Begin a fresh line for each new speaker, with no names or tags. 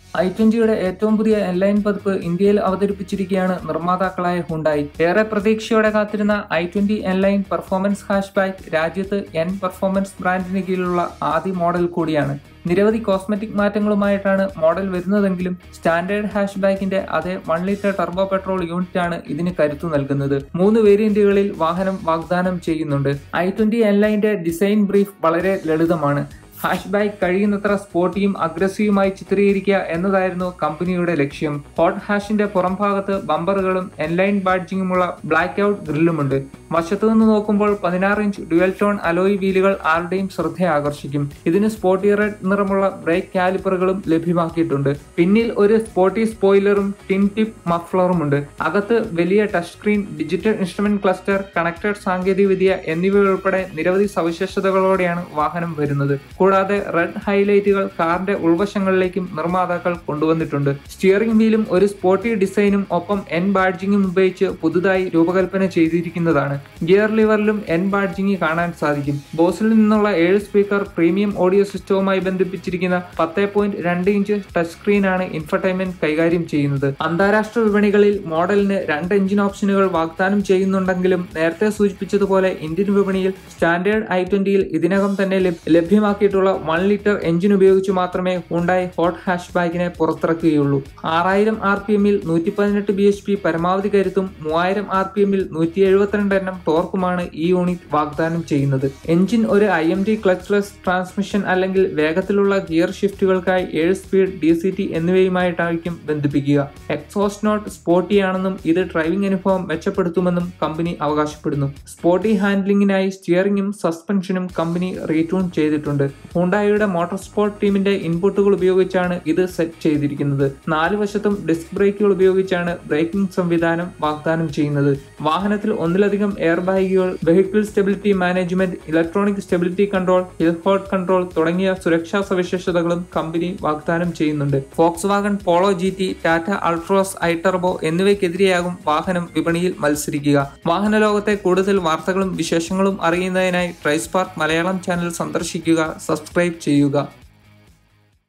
I ട്വന്റിയുടെ ഏറ്റവും പുതിയ എൻലൈൻ പതിപ്പ് ഇന്ത്യയിൽ അവതരിപ്പിച്ചിരിക്കുകയാണ് നിർമ്മാതാക്കളായ ഹുണ്ടായി ഏറെ പ്രതീക്ഷയോടെ കാത്തിരുന്ന i twenty N Line performance hatchback രാജ്യത്ത് എൻ പെർഫോമൻസ് ബ്രാൻഡിന് കീഴിലുള്ള ആദ്യ മോഡൽ കൂടിയാണ് നിരവധി കോസ്മെറ്റിക് മാറ്റങ്ങളുമായിട്ടാണ് മോഡൽ വരുന്നതെങ്കിലും സ്റ്റാൻഡേർഡ് ഹാഷ്ബാക്കിന്റെ അതേ one litre turbo petrol unit ആണ് ഇതിന് കരുത്തു നൽകുന്നത് മൂന്ന് വേരിയന്റുകളിൽ വാഹനം വാഗ്ദാനം ചെയ്യുന്നുണ്ട് ഐ ട്വന്റി എൻലൈന്റെ ഡിസൈൻ ബ്രീഫ് വളരെ ലളിതമാണ് ഹാഷ്ബാക്ക് കഴിയുന്നത്ര സ്പോർട്ടിയും അഗ്രസീവുമായി ചിത്രീകരിക്കുക എന്നതായിരുന്നു കമ്പനിയുടെ ലക്ഷ്യം ഹോട്ട് ഹാഷിന്റെ പുറംഭാഗത്ത് ബമ്പറുകളും എൻലൈൻ ബാഡ്ജിങ്ങുമുള്ള ബ്ലാക്ക് ഔട്ട് ഗ്രില്ലുമുണ്ട് വശത്തു നിന്ന് നോക്കുമ്പോൾ പതിനാറ് ഇഞ്ച് ഡ്യുവൽ ടോൺ അലോയ് വീലുകൾ ആരുടെയും ശ്രദ്ധ ആകർഷിക്കും ഇതിന് സ്പോർട്ടി റെഡ് നിറമുള്ള ബ്രേക്ക് കാലിപ്പറുകളും ലഭ്യമാക്കിയിട്ടുണ്ട് പിന്നിൽ ഒരു സ്പോർട്ടി സ്പോയിലറും ടിൻ ടിപ്പ് മഫ്ലറുമുണ്ട് അകത്ത് വലിയ touch screen digital instrument cluster connected സാങ്കേതികവിദ്യ എന്നിവ ഉൾപ്പെടെ നിരവധി സവിശേഷതകളോടെയാണ് വാഹനം വരുന്നത് കൂടാതെ റെഡ് ഹൈലൈറ്റുകൾ കാറിന്റെ ഉൾവശങ്ങളിലേക്കും നിർമ്മാതാക്കൾ കൊണ്ടുവന്നിട്ടുണ്ട് സ്റ്റിയറിംഗ് വീലും ഒരു സ്പോർട്ടി ഡിസൈനും ഒപ്പം എൻ ബാഡ്ജിങ്ങും ഉപയോഗിച്ച് പുതുതായി രൂപകൽപ്പന ചെയ്തിരിക്കുന്നതാണ് ഗിയർ ലിവറിലും എൻ ബാഡ്ജിങ് കാണാൻ സാധിക്കും ബോസിൽ നിന്നുള്ള ഏഴ് സ്പീക്കർ പ്രീമിയം ഓഡിയോ സിസ്റ്റവുമായി ബന്ധിപ്പിച്ചിരിക്കുന്ന പത്ത് പോയിന്റ് രണ്ട് ഇഞ്ച് ടച്ച് സ്ക്രീനാണ് ഇൻഫർടൈൻമെന്റ് കൈകാര്യം ചെയ്യുന്നത് അന്താരാഷ്ട്ര വിപണികളിൽ മോഡലിന് രണ്ട് എഞ്ചിൻ ഓപ്ഷനുകൾ വാഗ്ദാനം ചെയ്യുന്നുണ്ടെങ്കിലും നേരത്തെ സൂചിപ്പിച്ചതുപോലെ ഇന്ത്യൻ വിപണിയിൽ സ്റ്റാൻഡേർഡ് ഐ ട്വന്റിയിൽ ഇതിനകം തന്നെ ലഭ്യമാക്കിയിട്ടുള്ള വൺ ലിറ്റർ എഞ്ചിൻ ഉപയോഗിച്ച് മാത്രമേ ഹുണ്ടായി ഹോട്ട് ഹാഷ് ബാഗിനെ പുറത്തിറക്കുകയുള്ളൂ ആറായിരം ആർ പി എമ്മിൽ നൂറ്റി പതിനെട്ട് ബി എച്ച് പി പരമാവധി കരുത്തും മൂവായിരം ആർ പി എമ്മിൽ നൂറ്റി എഴുപത്തിരണ്ട് എണ്ണം ടോർക്കുമാണ് ഈ യൂണിറ്റ് വാഗ്ദാനം ചെയ്യുന്നത് എഞ്ചിൻ ഒരു I M T clutchless transmission അല്ലെങ്കിൽ വേഗത്തിലുള്ള ഗിയർ ഷിഫ്റ്റുകൾക്കായി ഏഴ് സ്പീഡ് ഡി സി ടി എന്നിവയുമായിട്ടായിരിക്കും ബന്ധിപ്പിക്കുക എക്സോസ്റ്റ് നോട്ട് സ്പോർട്ടിയാണെന്നും ഇത് ഡ്രൈവിംഗ് അനുഭവം മെച്ചപ്പെടുത്തുമെന്നും കമ്പനി അവകാശപ്പെടുന്നു സ്പോർട്ടി ഹാൻഡ്ലിംഗിനായി സ്റ്റിയറിംഗും സസ്പെൻഷനും കമ്പനി റീട്യൂൺ ചെയ്തിട്ടുണ്ട് ഹുണ്ടായിയുടെ മോട്ടോർ സ്പോർട്ട് ടീമിന്റെ ഇൻപുട്ടുകൾ ഉപയോഗിച്ചാണ് ഇത് സെറ്റ് ചെയ്തിരിക്കുന്നത് നാല് വശത്തും ഡിസ്ക് ബ്രേക്കുകൾ ഉപയോഗിച്ചാണ് ബ്രേക്കിംഗ് സംവിധാനം വാഗ്ദാനം ചെയ്യുന്നത് വാഹനത്തിൽ ഒന്നിലധികം എയർ ബാഗുകൾ vehicle stability management electronic stability control hill hold control തുടങ്ങിയ സുരക്ഷാ സവിശേഷതകളും കമ്പനി വാഗ്ദാനം ചെയ്യുന്നുണ്ട് Volkswagen Polo G T Tata Altroz iTurbo എന്നിവയ്ക്കെതിരെയാകും വാഹനം വിപണിയിൽ മത്സരിക്കുക വാഹന ലോകത്തെ കൂടുതൽ വാർത്തകളും വിശേഷങ്ങളും അറിയുന്നതിനായി ട്രൈസ്പാർക്ക് മലയാളം ചാനൽ സന്ദർശിക്കുക സബ്സ്ക്രൈബ് ചെയ്യുക